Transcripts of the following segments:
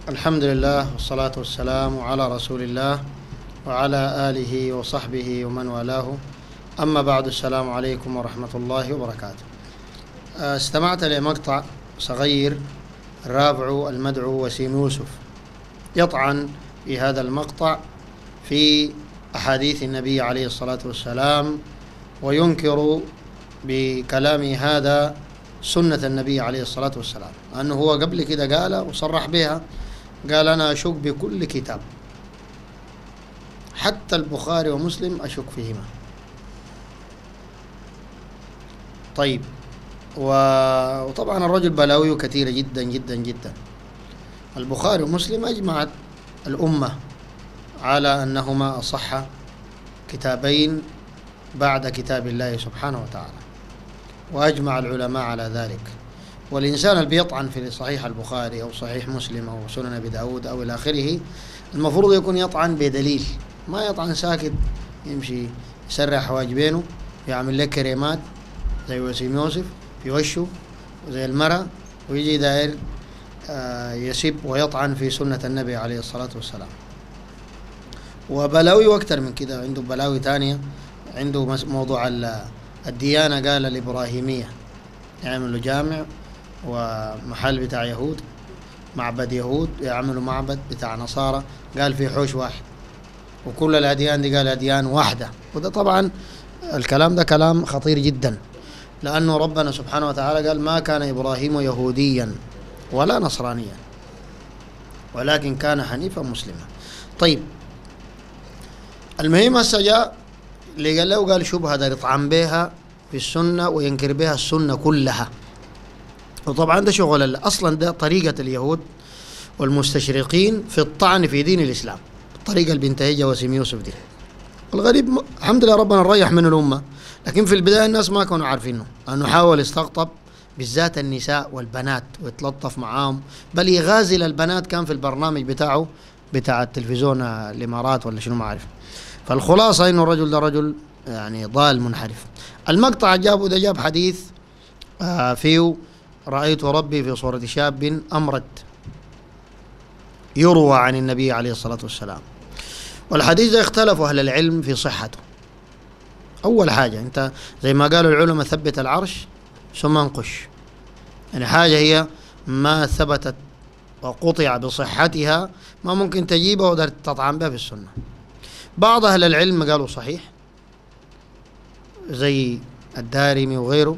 الحمد لله والصلاة والسلام على رسول الله وعلى آله وصحبه ومن والاه أما بعد السلام عليكم ورحمة الله وبركاته استمعت لمقطع صغير الرابع المدعو وسيم يوسف يطعن في هذا المقطع في أحاديث النبي عليه الصلاة والسلام وينكر بكلامه هذا سنة النبي عليه الصلاة والسلام أنه هو قبل كده قال وصرح بها قال أنا أشك بكل كتاب حتى البخاري ومسلم أشك فيهما طيب وطبعا الرجل بلاويه كثيرة جدا جدا جدا البخاري ومسلم أجمعت الأمة على أنهما أصح كتابين بعد كتاب الله سبحانه وتعالى وأجمع العلماء على ذلك والإنسان اللي بيطعن في صحيح البخاري أو صحيح مسلم أو سنن أبي داود أو إلى آخره المفروض يكون يطعن بدليل ما يطعن ساكت يمشي يسرح حواجبينه يعمل لك كريمات زي وسيم يوسف في وشه وزي المرأة ويجي داير آه يسب ويطعن في سنة النبي عليه الصلاة والسلام وبلاوي أكثر من كده عنده بلاوي تانية عنده موضوع الديانة قال الإبراهيمية يعملوا جامع ومحل بتاع يهود معبد يهود يعملوا معبد بتاع نصارى قال في حوش واحد وكل الأديان دي قال أديان واحدة وده طبعا الكلام ده كلام خطير جدا لأنه ربنا سبحانه وتعالى قال ما كان إبراهيم يهوديا ولا نصرانيا ولكن كان حنيفا مسلما طيب المهم هسه جاء اللي قال له قال شبهة ده يطعن بها في السنة وينكر بها السنة كلها وطبعا ده شغل أصلا ده طريقة اليهود والمستشرقين في الطعن في دين الإسلام الطريقة اللي بينتهجها وسيم يوسف دي الغريب الحمد لله ربنا ريح من الأمة لكن في البداية الناس ما كانوا عارفينه أنه حاول يستقطب بالذات النساء والبنات ويتلطف معاهم بل يغازل البنات كان في البرنامج بتاعه بتاع التلفزيون الإمارات ولا شنو ما أعرف فالخلاصة إنه الرجل ده رجل يعني ضال منحرف المقطع جابه ده جاب حديث آه فيه رأيت ربي في صورة شاب أمرد يروى عن النبي عليه الصلاة والسلام والحديث ده اختلفوا أهل العلم في صحته أول حاجة أنت زي ما قالوا العلماء ثبت العرش ثم انقش يعني حاجة هي ما ثبتت وقطع بصحتها ما ممكن تجيبها وتطعن تطعن بها في السنة بعض أهل العلم قالوا صحيح زي الدارمي وغيره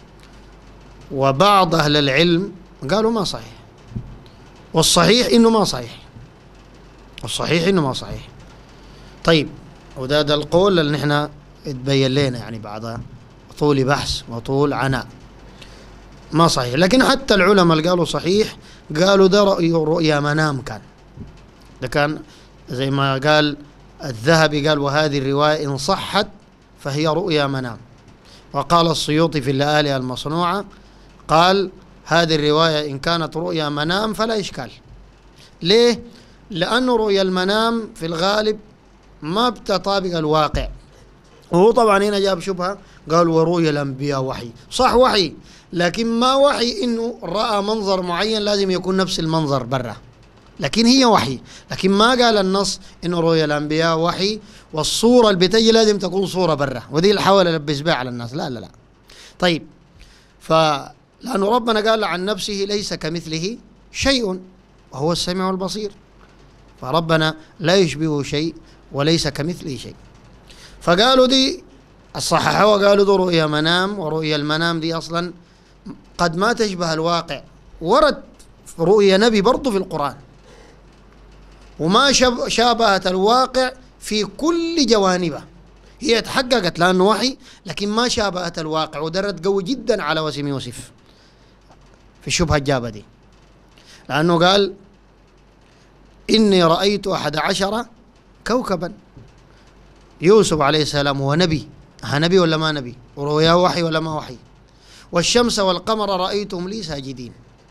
وبعض أهل العلم قالوا ما صحيح والصحيح إنه ما صحيح والصحيح إنه ما صحيح طيب وده ده القول اللي نحن اتبين لنا يعني بعد طول بحث وطول عناء ما صحيح لكن حتى العلماء اللي قالوا صحيح قالوا ده رؤيا منام كان ده كان زي ما قال الذهبي قال وهذه الرواية إن صحت فهي رؤيا منام وقال السيوطي في اللآلئ المصنوعة قال هذه الرواية إن كانت رؤيا منام فلا إشكال ليه؟ لأنه رؤيا المنام في الغالب ما بتطابق الواقع وهو طبعا هنا جاب شبهة قال ورؤيا الأنبياء وحي صح وحي لكن ما وحي إنه رأى منظر معين لازم يكون نفس المنظر برا لكن هي وحي لكن ما قال النص انه رؤيا الانبياء وحي والصوره اللي بتجي لازم تكون صوره برا ودي اللي حاول البس بها على الناس لا لا لا طيب فلانه ربنا قال عن نفسه ليس كمثله شيء وهو السميع البصير فربنا لا يشبهه شيء وليس كمثله شيء فقالوا دي الصححة وقالوا دي رؤيا منام ورؤيا المنام دي أصلا قد ما تشبه الواقع ورد رؤيا نبي برضه في القرآن وما شابهت الواقع في كل جوانبه هي تحققت لأنه وحي لكن ما شابهت الواقع ودرت قوي جدا على وسيم يوسف في الشبهة الجابة دي لأنه قال إني رأيت أحد عشر كوكبا يوسف عليه السلام هو نبي ها نبي ولا ما نبي ورؤياه وحي ولا ما وحي والشمس والقمر رأيتهم لي ساجدين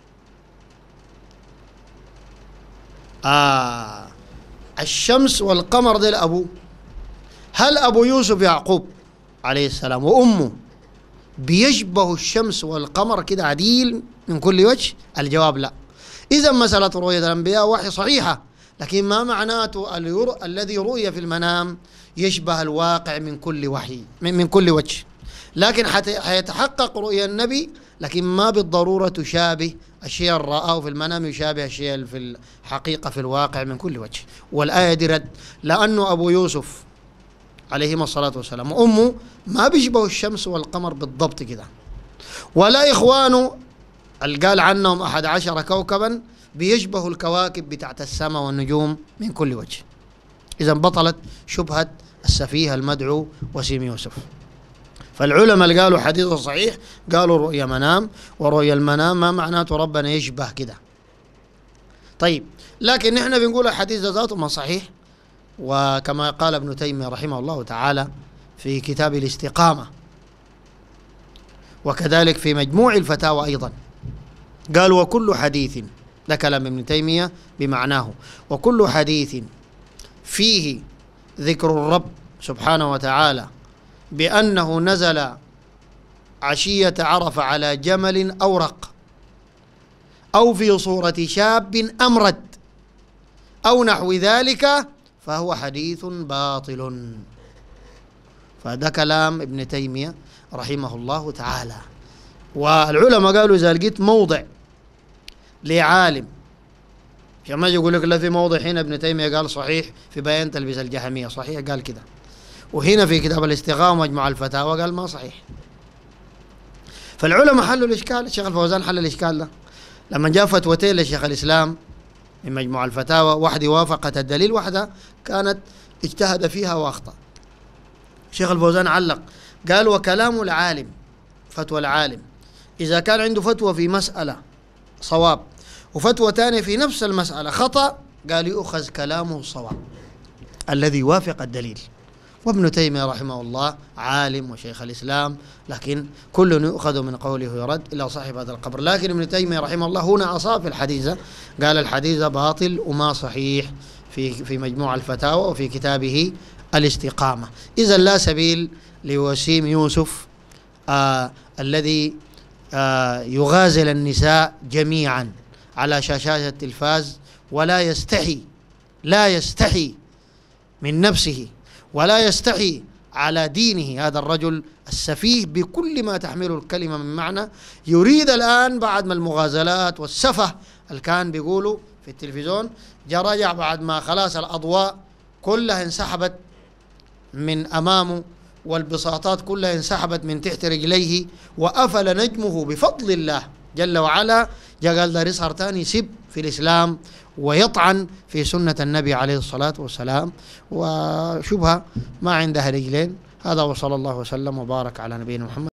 آه الشمس والقمر ديل أبوه هل أبو يوسف يعقوب عليه السلام وأمه بيشبه الشمس والقمر كده عديل من كل وجه الجواب لا إذا مسألة رؤية الأنبياء وحي صحيحة لكن ما معناته الذي رؤي في المنام يشبه الواقع من كل وحي من, من كل وجه لكن حيتحقق رؤيا النبي لكن ما بالضرورة تشابه الشيء اللي رآه في المنام يشابه الشيء في الحقيقة في الواقع من كل وجه والآية دي رد لأنه أبو يوسف عليهما الصلاة والسلام وأمه ما بيشبهوا الشمس والقمر بالضبط كده ولا إخوانه اللي قال عنهم أحد عشر كوكبا بيشبهوا الكواكب بتاعت السماء والنجوم من كل وجه إذا بطلت شبهة السفيه المدعو وسيم يوسف فالعلماء اللي قالوا حديث صحيح قالوا رؤيا منام ورؤيا المنام ما معناته ربنا يشبه كده طيب لكن نحن بنقول الحديث ذاته ما صحيح وكما قال ابن تيمية رحمه الله تعالى في كتاب الاستقامة وكذلك في مجموع الفتاوى أيضا قال وكل حديث ده كلام ابن تيمية بمعناه وكل حديث فيه ذكر الرب سبحانه وتعالى بأنه نزل عشية عرف على جمل أورق أو في صورة شاب أمرد أو نحو ذلك فهو حديث باطل فهذا كلام ابن تيمية رحمه الله تعالى والعلماء قالوا إذا لقيت موضع لعالم عشان ما يقول لك لا في موضع هنا ابن تيمية قال صحيح في بيان تلبيس الجهمية صحيح قال كده وهنا في كتاب الاستقامة مجموع الفتاوى قال ما صحيح فالعلماء حلوا الإشكال الشيخ الفوزان حل الإشكال ده لما جاء فتوتين لشيخ الإسلام من مجموع الفتاوى واحدة وافقت الدليل واحدة كانت اجتهد فيها وأخطأ شيخ الفوزان علق قال وكلام العالم فتوى العالم إذا كان عنده فتوى في مسألة صواب وفتوى ثانية في نفس المسألة خطأ قال يؤخذ كلامه صواب الذي يوافق الدليل وابن تيمية رحمه الله عالم وشيخ الإسلام لكن كل يؤخذ من قوله ويرد إلى صاحب هذا القبر لكن ابن تيمية رحمه الله هنا أصاب الحديث قال الحديث باطل وما صحيح في في مجموع الفتاوى وفي كتابه الاستقامة إذا لا سبيل لوسيم يوسف آه الذي آه يغازل النساء جميعا على شاشات التلفاز ولا يستحي لا يستحي من نفسه ولا يستحي على دينه هذا الرجل السفيه بكل ما تحمله الكلمة من معنى يريد الآن بعد ما المغازلات والسفه اللي كان بيقولوا في التلفزيون جاء رجع بعد ما خلاص الأضواء كلها انسحبت من أمامه والبساطات كلها انسحبت من تحت رجليه وأفل نجمه بفضل الله جل وعلا جاء قال ده يظهر تاني يسب في الإسلام ويطعن في سنة النبي عليه الصلاة والسلام وشبهة ما عندها رجلين هذا وصلى الله وسلم وبارك على نبينا محمد